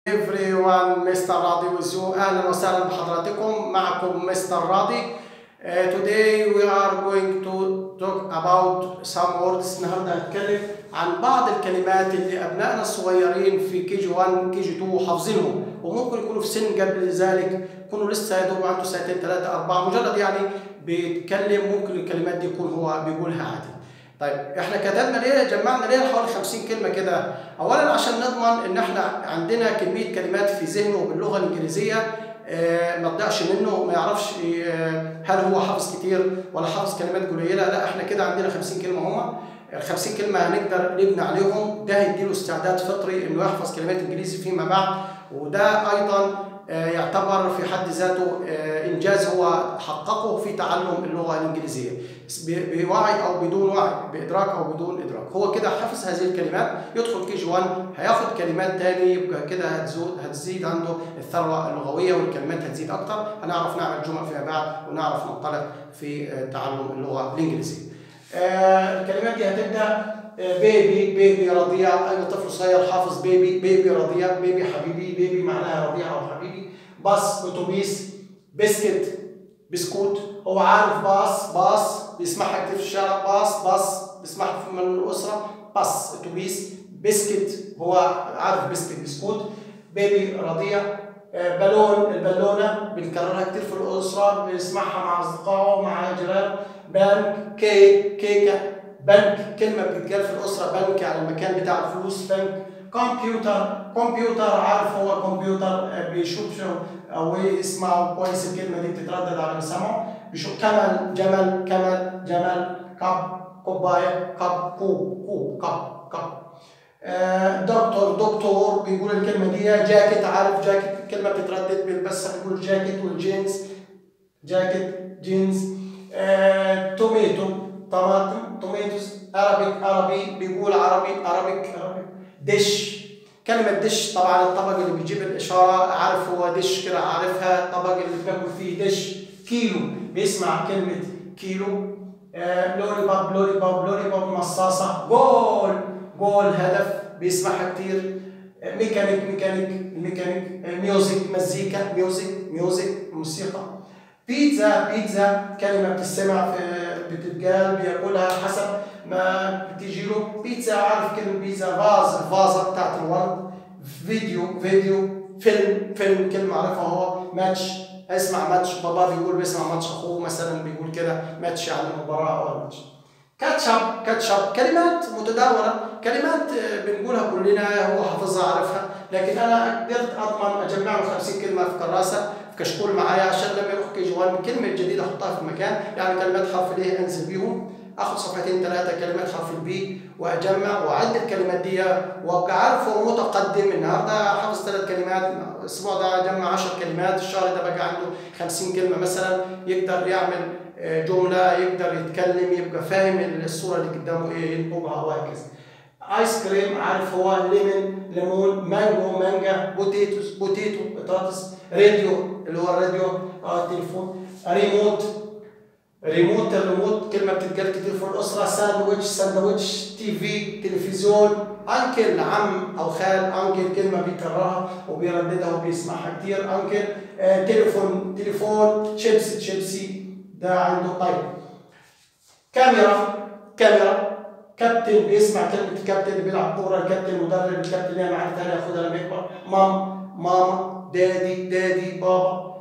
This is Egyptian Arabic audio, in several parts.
everyone مستر راضي وزو اهلا وسهلا بحضراتكم معكم مستر راضي Uh, today we are going to talk about some words النهارده هنتكلم عن بعض الكلمات اللي ابنائنا الصغيرين في كي جي 1 كي جي 2 حافظينهم وممكن يكونوا في سن قبل ذلك يكونوا لسه يا دوب عنده سنتين ثلاثه اربعه مجرد يعني بيتكلم ممكن الكلمات دي يكون هو بيقولها عادي. طيب احنا كتبنا ليه جمعنا ليه حوالي 50 كلمه كده اولا عشان نضمن ان احنا عندنا كميه كلمات في ذهنه باللغه الانجليزيه آه ما تضيعش منه ما يعرفش آه هل هو حافظ كتير ولا حافظ كلمات قليله لا احنا كده عندنا 50 كلمه هما ال 50 كلمه هنقدر نبني عليهم ده هيديله استعداد فطري انه يحفظ كلمات انجليزي فيما بعد وده ايضا يعتبر في حد ذاته انجاز هو حققه في تعلم اللغه الانجليزيه بوعي او بدون وعي بادراك او بدون ادراك هو كده حفظ هذه الكلمات يدخل كي جي 1 هياخد كلمات تاني يبقى كده هتزيد عنده الثروه اللغويه والكلمات هتزيد اكتر هنعرف نعمل جمل فيما بعد ونعرف ننطلق في تعلم اللغه الانجليزيه الكلمات دي هتبدا بيبي بيبي رضيع اي طفل صغير حافظ بيبي بيبي رضيع بيبي حبيبي بيبي معناها رضيع او حبيبي باص اتوبيس بسكت بسكوت هو عارف باص باص بيسمعها كتير في الشارع باص باص بيسمعها من الاسره باص اتوبيس بسكت هو عارف بسكت بسكوت بيبي رضيع بالون البالونه بنكررها كتير في الاسره بيسمعها مع اصدقائه مع جيرانه بنك كيك كيكه بنك كلمة بتتقال في الأسرة بنك يعني المكان بتاع الفلوس بنك كمبيوتر كمبيوتر عارف هو كمبيوتر بيشوف شو أو يسمعوا كويس الكلمة دي بتتردد على مسامعه بيشوف كمل جمل كمل جمل كب كوباية كب كوب كوب كب كب آه دكتور دكتور بيقول الكلمة دي جاكيت عارف جاكيت كلمة بتتردد بيلبسها بيقول جاكيت والجينز جاكيت جينز آه توميتو طماطم توميتوس عربي عربي بيقول عربي عربيك عربي دش كلمة دش طبعا الطبق اللي بيجيب الإشارة عارف هو دش كده عارفها الطبق اللي بناكل فيه دش كيلو بيسمع كلمة كيلو آه لوري باب لوري باب لوري باب مصاصة جول جول هدف بيسمعها كتير آه ميكانيك ميكانيك ميكانيك آه ميوزك مزيكا ميوزك ميوزك موسيقى بيتزا بيتزا كلمة بتسمع في بتتقال بياكلها حسب ما بتيجي له بيتزا عارف كلمة بيتزا فاز الفازة بتاعت الورد فيديو فيديو فيلم فيلم كلمة عارفها هو ماتش اسمع ماتش بابا بيقول بيسمع ماتش اخوه مثلا بيقول كده ماتش يعني مباراة او ماتش كاتشب كاتشب كلمات متداولة كلمات بنقولها كلنا هو حافظها عارفها لكن انا قدرت اضمن اجمع له 50 كلمة في كراسة في كشكول معايا عشان لما يروح كي جي 1 كلمة جديدة احطها في المكان يعني كلمات حرف الايه انزل بيهم اخد صفحتين ثلاثة كلمات حرف البي واجمع واعد الكلمات دي وابقى عارف هو متقدم النهارده حافظ ثلاث كلمات الاسبوع ده جمع 10 كلمات الشهر ده بقى عنده 50 كلمة مثلا يقدر يعمل جملة يقدر يتكلم يبقى فاهم الصورة اللي قدامه ايه ينطقها وهكذا ايس كريم عارف هو ليمون ليمون مانجو مانجا بوتيتوس بوتيتو بطاطس راديو اللي هو الراديو اه التليفون ريموت ريموت الريموت كلمه بتتقال كتير في الاسره ساندويتش ساندويتش تي في تلفزيون انكل عم او خال انكل كلمه بيكررها وبيرددها وبيسمعها كتير انكل آه تليفون تليفون شيبسي شيبسي ده عنده طيب كاميرا كاميرا كابتن بيسمع كلمة الكابتن اللي بيلعب كورة الكابتن مدرب الكابتن ليه معاه تاني ياخدها لما يكبر مام ماما دادي دادي بابا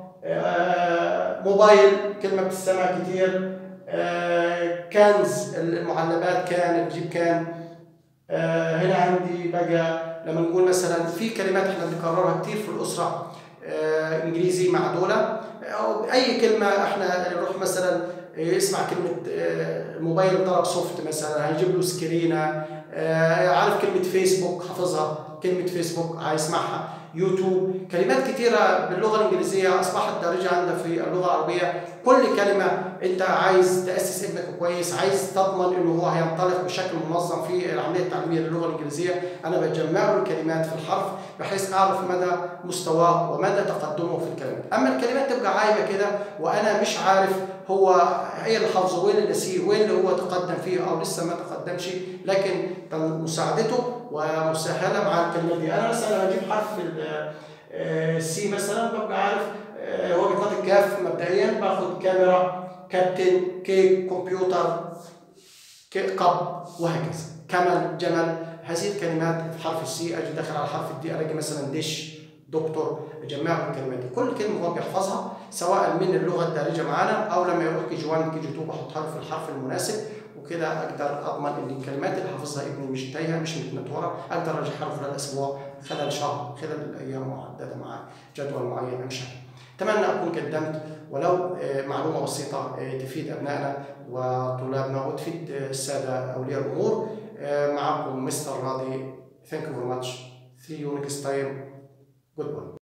آه موبايل كلمة بتستمع كتير آه كنز المعلبات كان بتجيب كان آه هنا عندي بقى لما نقول مثلا في كلمات احنا بنكررها كتير في الأسرة آه انجليزي مع دولة او اي كلمة احنا نروح مثلا يسمع كلمة الموبايل ضرب سوفت مثلا هيجيب له سكرينة عارف كلمة فيسبوك حافظها كلمة فيسبوك هيسمعها يوتيوب كلمات كتيرة باللغة الإنجليزية أصبحت دارجة عندنا في اللغة العربية كل كلمة أنت عايز تأسس ابنك كويس عايز تضمن إنه هو هينطلق بشكل منظم في العملية التعليمية للغة الإنجليزية أنا بجمع له الكلمات في الحرف بحيث أعرف مدى مستواه ومدى تقدمه في الكلمات أما الكلمات تبقى عايمة كده وأنا مش عارف هو ايه اللي حافظه وين اللي نسيه وين اللي هو تقدم فيه او لسه ما تقدمش لكن مساعدته ومسهله مع الكلمات دي انا مثلا لما اجيب حرف السي مثلا ببقى عارف آه، هو بيطلق الكاف مبدئيا باخد كاميرا كابتن كيك كمبيوتر كيك قب وهكذا كمل جمل هذه الكلمات في حرف السي اجي داخل على حرف الدي الاقي مثلا دش دكتور اجمع الكلمات دي كل كلمه هو بيحفظها سواء من اللغه الدارجه معانا او لما يروح كي جي 1 كي جي 2 بحطها له في الحرف المناسب وكده اقدر اضمن ان الكلمات اللي حافظها ابني مش تايهه مش متنطوره اقدر ارجعها له خلال اسبوع خلال شهر خلال ايام محدده مع جدول معين امشي اتمنى اكون قدمت ولو آه، معلومه بسيطه آه، تفيد ابنائنا وطلابنا وتفيد آه، الساده اولياء الامور آه، معكم مستر راضي ثانك يو فيري ماتش see you next time goodbye